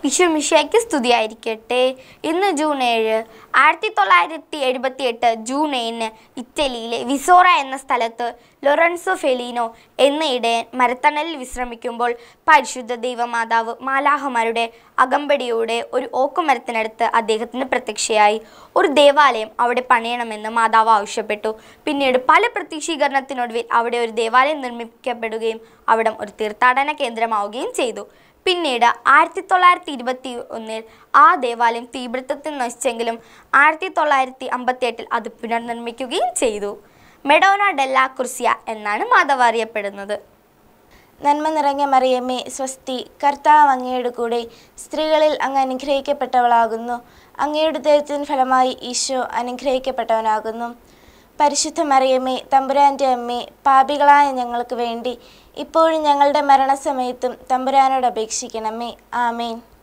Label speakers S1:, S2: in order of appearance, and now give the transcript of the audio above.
S1: വിശ്വമിഷയ്ക്ക് സ്തുതിയായിരിക്കട്ടെ ഇന്ന് ജൂൺ ഏഴ് ആയിരത്തി തൊള്ളായിരത്തി എഴുപത്തി എട്ട് ജൂൺ ഏഴിന് ഇറ്റലിയിലെ വിസോറ എന്ന സ്ഥലത്ത് ലൊറൻസോ ഫെലീനോ എന്ന ഇടയൻ മരത്തണലിൽ വിശ്രമിക്കുമ്പോൾ പരിശുദ്ധ ദൈവമാതാവ് മാലാഹമാരുടെ അകമ്പടിയോടെ ഒരു ഓക്കുമരത്തിനടുത്ത് അദ്ദേഹത്തിന് പ്രത്യക്ഷയായി ഒരു ദേവാലയം അവിടെ പണിയണമെന്ന് മാതാവ് ആവശ്യപ്പെട്ടു പിന്നീട് പല പ്രത്യക്ഷീകരണത്തിനൊടുവിൽ അവിടെ ഒരു ദേവാലയം നിർമ്മിക്കപ്പെടുകയും അവിടം ഒരു തീർത്ഥാടന കേന്ദ്രമാവുകയും ചെയ്തു പിന്നീട് ആയിരത്തി തൊള്ളായിരത്തി ഇരുപത്തി ഒന്നിൽ ആ ദേവാലയം തീപിടുത്തത്തിൽ നശിച്ചെങ്കിലും ആയിരത്തി തൊള്ളായിരത്തി അമ്പത്തി എട്ടിൽ അത് പുനർനിർമ്മിക്കുകയും ചെയ്തു മെഡോന ഡെല്ല കുർസിയ എന്നാണ് മാതാവ് അറിയപ്പെടുന്നത്
S2: നന്മ നിറഞ്ഞ മറിയമ്മേ സ്വസ്തി കർത്താവ് അങ്ങയുടെ കൂടെ സ്ത്രീകളിൽ അങ്ങ് അനുഗ്രഹിക്കപ്പെട്ടവളാകുന്നു അങ്ങയുടെ ദൈവത്തിൻ ഫലമായി ഈശോ അനുഗ്രഹിക്കപ്പെട്ടവനാകുന്നു പരിശുദ്ധ മറിയമ്മേ തമ്പുരാൻ്റെ അമ്മേ പാപികളായ ഞങ്ങൾക്ക് വേണ്ടി ഇപ്പോഴും ഞങ്ങളുടെ മരണസമയത്തും തമ്പുരാനോട് അപേക്ഷിക്കണമേ ആമേൻ